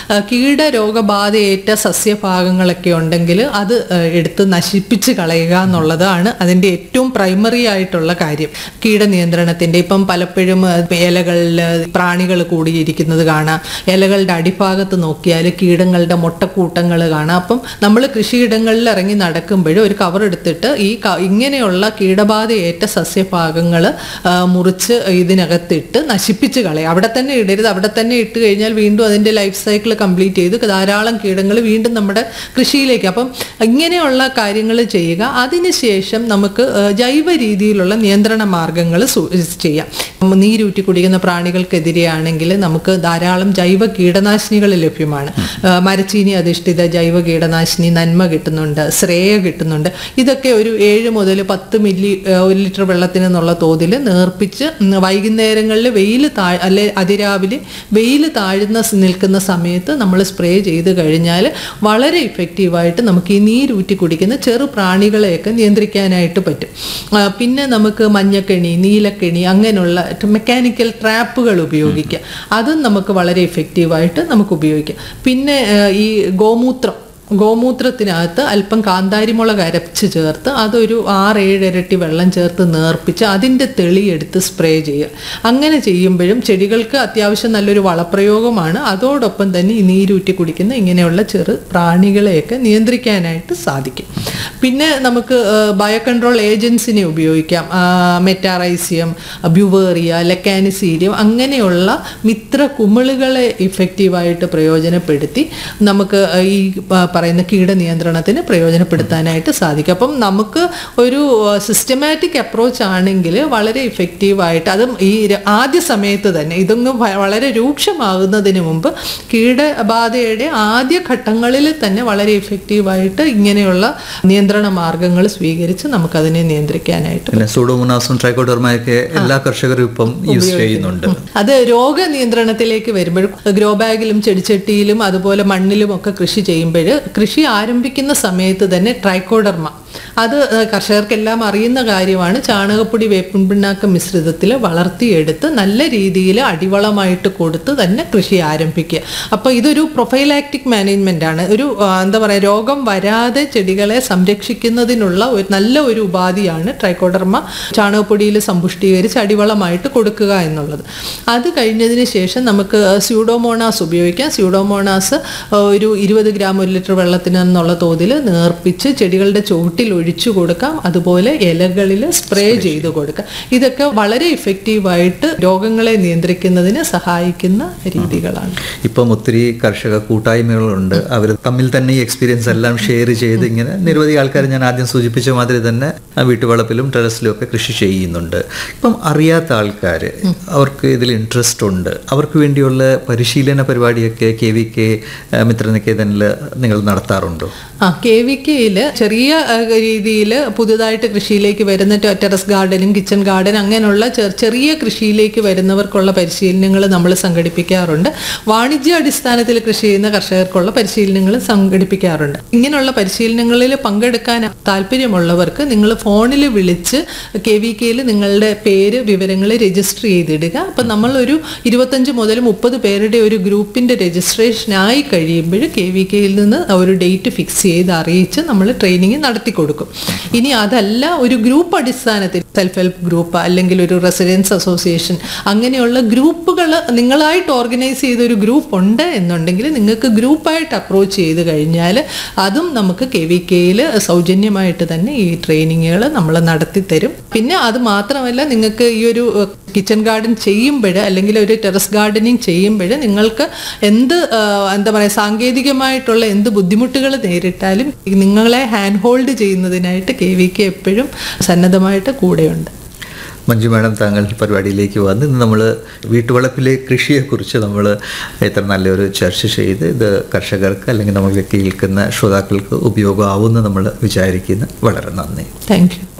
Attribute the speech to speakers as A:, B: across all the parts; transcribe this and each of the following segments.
A: ആ, കീടരോഗബാധയേറ്റ സസ്യഭാഗങ്ങളൊക്കെ ഉണ്ടെങ്കിൽ അത് ആ, എടുത്ത് നശിപ്പിച്ച് കളയുക എന്നുള്ളതാണ് അതിൻ്റെ ഏറ്റവും പ്രൈമറി ആയിട്ടുള്ള കാര്യം കീടനിയന്ത്രണത്തിൻ്റെ ഇപ്പം പലപ്പോഴും ആ, ഇലകളിൽ പ്രാണികൾ കൂടിയിരിക്കുന്നത് കാണാം ഇലകളുടെ അടിഭാഗത്ത് നോക്കിയാൽ കീടങ്ങളുടെ മുട്ടക്കൂട്ടങ്ങൾ കാണാം അപ്പം നമ്മൾ കൃഷിയിടങ്ങളിൽ ഇറങ്ങി നടക്കുമ്പോൾ ഒരു കവർ എടുത്തിട്ട് ഈ ക- ഇങ്ങനെയുള്ള കീടബാധയേറ്റ സസ്യഭാഗങ്ങൾ മുറിച്ച് ഇതിനകത്തിട്ട് നശിപ്പിച്ച് കളയും അവിടെ തന്നെ ഇടരുത് അവിടെ തന്നെ ഇട്ട് കഴിഞ്ഞാൽ വീണ്ടും അതിൻ്റെ ലൈഫ് സൈക്കിൾ കംപ്ലീറ്റ് ചെയ്ത് ധാരാളം കീടങ്ങൾ വീണ്ടും നമ്മുടെ കൃഷിയിലേക്ക് അപ്പം ഇങ്ങനെയുള്ള കാര്യങ്ങൾ ചെയ്യുക അതിനുശേഷം നമുക്ക് ആ, ജൈവ രീതിയിലുള്ള നിയന്ത്രണ മാർഗങ്ങൾ ചെയ്യാം ഉം, നീരൂറ്റി കുടിക്കുന്ന പ്രാണികൾക്കെതിരെയാണെങ്കിൽ നമുക്ക് ധാരാളം ജൈവ കീടനാശിനികൾ ലഭ്യമാണ് ആ, മരച്ചീനി അധിഷ്ഠിത ജൈവ കീടനാശിനി നന്മ കിട്ടുന്നുണ്ട് ശ്രേയ കിട്ടുന്നുണ്ട് ഇതൊക്കെ ഒരു ഏഴ് മുതൽ പത്ത് മില്ലി ആ, ഒരു ലിറ്റർ വെള്ളത്തിന് എന്നുള്ള തോതിൽ നേർപ്പിച്ച് ഉം, വൈകുന്നേരങ്ങളിൽ വെയിൽ താ അല്ലെ അതിരാവിലെ വെയിൽ താഴ്ന്ന സ് നിൽക്കുന്ന സമയത്ത് നമ്മൾ സ്പ്രേ ചെയ്ത് കഴിഞ്ഞാൽ വളരെ ഇഫക്റ്റീവായിട്ട് നമുക്ക് ഈ നീരൂറ്റി കുടിക്കുന്ന ചെറു പ്രാണികളെയൊക്കെ നിയന്ത്രിക്കാനായിട്ട് പറ്റും ആ, പിന്നെ നമുക്ക് മഞ്ഞക്കെണി നീലക്കെണി അങ്ങനെയുള്ള മെക്കാനിക്കൽ ട്രാപ്പുകൾ ഉപയോഗിക്കുക അതും നമുക്ക് വളരെ ഇഫക്റ്റീവായിട്ട് നമുക്ക് ഉപയോഗിക്കാം പിന്നെ ആ, ഈ ഗോമൂത്രം ഗോമൂത്രത്തിനകത്ത് അല്പം കാന്താരിമുളക് അരച്ച് ചേർത്ത് അതൊരു ആറ് ഏഴ് ഇരട്ടി വെള്ളം ചേർത്ത് നേർപ്പിച്ച് അതിൻ്റെ തെളിയെടുത്ത് സ്പ്രേ ചെയ്യുക അങ്ങനെ ചെയ്യുമ്പോഴും ചെടികൾക്ക് അത്യാവശ്യം നല്ലൊരു വളപ്രയോഗമാണ് അതോടൊപ്പം തന്നെ ഈ നീരൂറ്റി കുടിക്കുന്ന ഇങ്ങനെയുള്ള ചെറു പ്രാണികളെയൊക്കെ നിയന്ത്രിക്കാനായിട്ട് സാധിക്കും പിന്നെ നമുക്ക് ബയോ കൺട്രോൾ ഏജൻസിനെ ഉപയോഗിക്കാം ആ, മെറ്റാറൈസിയം ബ്യുവേറിയ ലെക്കാനിസീരിയം അങ്ങനെയുള്ള മിത്ര കുമിളുകളെ ഇഫക്റ്റീവായിട്ട് പ്രയോജനപ്പെടുത്തി നമുക്ക് ഈ പ- പറയുന്ന കീടനിയന്ത്രണത്തിന് പ്രയോജനപ്പെടുത്താനായിട്ട് സാധിക്കും അപ്പം നമുക്ക് ഒരു സിസ്റ്റമാറ്റിക് അപ്രോച്ച് ആണെങ്കിൽ വളരെ ഇഫക്റ്റീവായിട്ട് അതും ഈ ര- ആദ്യ സമയത്ത് തന്നെ ഇതൊന്നും വ- വളരെ രൂക്ഷമാകുന്നതിന് മുമ്പ് കീടബാധയുടെ ആദ്യ ഘട്ടങ്ങളിൽ തന്നെ വളരെ ഇഫക്റ്റീവായിട്ട് ഇങ്ങനെയുള്ള നിയന്ത്രണ മാർഗങ്ങൾ സ്വീകരിച്ച് നമുക്കതിനെ നിയന്ത്രിക്കാനായിട്ട്
B: പിന്നെ സൂഡോമോണാസും ട്രൈക്കോഡർമയൊക്കെ എല്ലാ കർഷകരും ഇപ്പം യൂസ് ചെയ്യുന്നുണ്ട്
A: അത് രോഗനിയന്ത്രണത്തിലേക്ക് വരുമ്പോൾ ഗ്രോ ബാഗിലും ചെടിച്ചട്ടിയിലും അതുപോലെ മണ്ണിലും ഒക്കെ കൃഷി ചെയ്യുമ്പോൾ കൃഷി ആരംഭിക്കുന്ന സമയത്ത് തന്നെ ട്രൈക്കോഡർമ അത് ഏഹ്, കർഷകർക്കെല്ലാം അറിയുന്ന കാര്യമാണ് ചാണകപ്പൊടി വേപ്പിൻ പിണ്ണാക്ക മിശ്രിതത്തിൽ വളർത്തിയെടുത്ത് നല്ല രീതിയിൽ അടിവളമായിട്ട് കൊടുത്ത് തന്നെ കൃഷി ആരംഭിക്കുക അപ്പോൾ ഇതൊരു പ്രൊഫൈലാക്റ്റിക് മാനേജ്മെന്റ് ആണ് ഒരു ആ, എന്താ പറയുക രോഗം വരാതെ ചെടികളെ സംരക്ഷിക്കുന്നതിനുള്ള ഒരു നല്ല ഒരു ഉപാധിയാണ് ട്രൈക്കോഡർമ ചാണകപ്പൊടിയിൽ സമ്പുഷ്ടീകരിച്ച് അടിവളമായിട്ട് കൊടുക്കുക എന്നുള്ളത് അത് കഴിഞ്ഞതിന് ശേഷം നമുക്ക് സ്യൂഡോമോണാസ് ഉപയോഗിക്കാം സ്യൂഡോമോണാസ് ഒരു ഇരുപത് ഗ്രാം ഒരു ലിറ്റർ വെള്ളത്തിന് എന്നുള്ള തോതിൽ നേർപ്പിച്ച് ചെടികളുടെ ചുവട്ടിൽ ഒഴിച്ചു കൊടുക്കാം അതുപോലെ ഇലകളിൽ സ്പ്രേ ചെയ്ത് കൊടുക്കാം ഇതൊക്കെ വളരെ ഇഫക്റ്റീവായിട്ട് രോഗങ്ങളെ നിയന്ത്രിക്കുന്നതിന് സഹായിക്കുന്ന രീതികളാണ്
B: ഇപ്പം ഒത്തിരി കർഷക കൂട്ടായ്മകളുണ്ട് അവർ തമ്മിൽ തന്നെ ഈ എക്സ്പീരിയൻസ് എല്ലാം ഷെയർ ചെയ്ത് ഇങ്ങനെ നിരവധി ആൾക്കാർ ഞാൻ ആദ്യം സൂചിപ്പിച്ച മാതിരി തന്നെ ആ വീട്ടുവളപ്പിലും ടെറസിലും ഒക്കെ കൃഷി ചെയ്യുന്നുണ്ട് ഇപ്പം അറിയാത്ത ആൾക്കാർ അവർക്ക് ഇതിൽ ഇൻട്രസ്റ്റ് ഉണ്ട് അവർക്ക് വേണ്ടിയുള്ള പരിശീലന പരിപാടിയൊക്കെ കെ വി കെ മിത്രനികേതനിൽ നിങ്ങൾ നടത്താറുണ്ടോ
A: ആ കെ വി കെയിൽ ചെറിയ രീതിയിൽ പുതുതായിട്ട് കൃഷിയിലേക്ക് വരുന്ന ടെ- ടെറസ് ഗാർഡനും കിച്ചൺ ഗാർഡൻ അങ്ങനെയുള്ള ചെ- ചെറിയ കൃഷിയിലേക്ക് വരുന്നവർക്കുള്ള പരിശീലനങ്ങൾ നമ്മൾ സംഘടിപ്പിക്കാറുണ്ട് വാണിജ്യ അടിസ്ഥാനത്തിൽ കൃഷി ചെയ്യുന്ന കർഷകർക്കുള്ള പരിശീലനങ്ങൾ സംഘടിപ്പിക്കാറുണ്ട് ഇങ്ങനെയുള്ള പരിശീലനങ്ങളിൽ പങ്കെടുക്കാൻ താല്പര്യമുള്ളവർക്ക് നിങ്ങൾ ഫോണിൽ വിളിച്ച് കെ വി കെയിൽ നിങ്ങളുടെ പേര് വിവരങ്ങൾ രജിസ്റ്റർ ചെയ്തിടുക അപ്പം നമ്മളൊരു ഇരുപത്തഞ്ച് മുതൽ മുപ്പത് പേരുടെ ഒരു ഗ്രൂപ്പിൻ്റെ രജിസ്ട്രേഷനായി കഴിയുമ്പോൾ കെ വി കെയിൽ നിന്ന് ഒരു ഡേറ്റ് ഫിക്സ് ചെയ്ത് അറിയിച്ച് നമ്മൾ ട്രെയിനിങ് നടത്തി കൊടുക്കും ഇനി അതല്ല ഒരു ഗ്രൂപ്പ് അടിസ്ഥാനത്തിൽ സെൽഫ് ഹെൽപ്പ് ഗ്രൂപ്പ് അല്ലെങ്കിൽ ഒരു റെസിഡൻസ് അസോസിയേഷൻ അങ്ങനെയുള്ള ഗ്രൂപ്പുകൾ നിങ്ങളായിട്ട് ഓർഗനൈസ് ചെയ്ത ഒരു ഗ്രൂപ്പ് ഉണ്ട് എന്നുണ്ടെങ്കിൽ നിങ്ങൾക്ക് ഗ്രൂപ്പായിട്ട് അപ്രോച്ച് ചെയ്ത് കഴിഞ്ഞാൽ അതും നമുക്ക് കെ വി കെയിൽ സൗജന്യമായിട്ട് തന്നെ ഈ ട്രെയിനിങ്ങുകൾ നമ്മൾ നടത്തി തരും പിന്നെ അത് മാത്രമല്ല നിങ്ങൾക്ക് ഈ ഒരു കിച്ചൺ ഗാർഡൻ ചെയ്യുമ്പോൾ അല്ലെങ്കിൽ ഒരു ടെറസ് ഗാർഡനിങ് ചെയ്യുമ്പോൾ നിങ്ങൾക്ക് എന്ത് ആ, എന്താ പറയുക സാങ്കേതികമായിട്ടുള്ള എന്ത് ബുദ്ധിമുട്ടുകൾ നേരിട്ടാലും നിങ്ങളെ ഹാൻഡ് ഹോൾഡ് ചെയ്യുന്നതിനായിട്ട് കെ വി കെ എപ്പോഴും സന്നദ്ധമായിട്ട് കൂടെയുണ്ട്
B: മഞ്ജു മാഡം താങ്കൾ ഈ പരിപാടിയിലേക്ക് വന്ന് ഇന്ന് നമ്മൾ വീട്ടുവളപ്പിലെ കൃഷിയെക്കുറിച്ച് നമ്മൾ ഇത്ര നല്ലൊരു ചർച്ച ചെയ്ത് ഇത് കർഷകർക്ക് അല്ലെങ്കിൽ നമുക്ക് കേൾക്കുന്ന ശ്രോതാക്കൾക്ക് ഉപയോഗമാവുമെന്ന് നമ്മൾ വിചാരിക്കുന്നു വളരെ നന്ദി
A: താങ്ക് യു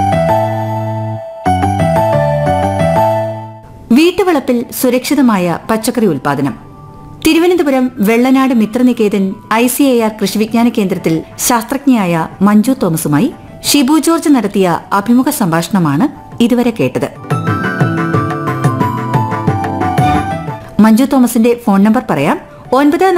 C: വീട്ടുവളപ്പിൽ സുരക്ഷിതമായ പച്ചക്കറി ഉൽപാദനം Thiruvananthapuram Vellanad Mithraniketan I C I R കൃഷിവിജ്ഞാന കേന്ദ്രത്തിൽ ശാസ്ത്രജ്ഞയായ മഞ്ജു തോമസുമായി ഷിബു ജോർജ് നടത്തിയ അഭിമുഖ സംഭാഷണമാണ് ഇതുവരെ കേട്ടത് മഞ്ജു തോമസിന്റെ ഫോൺ നമ്പർ പറയാം ഒൻപത്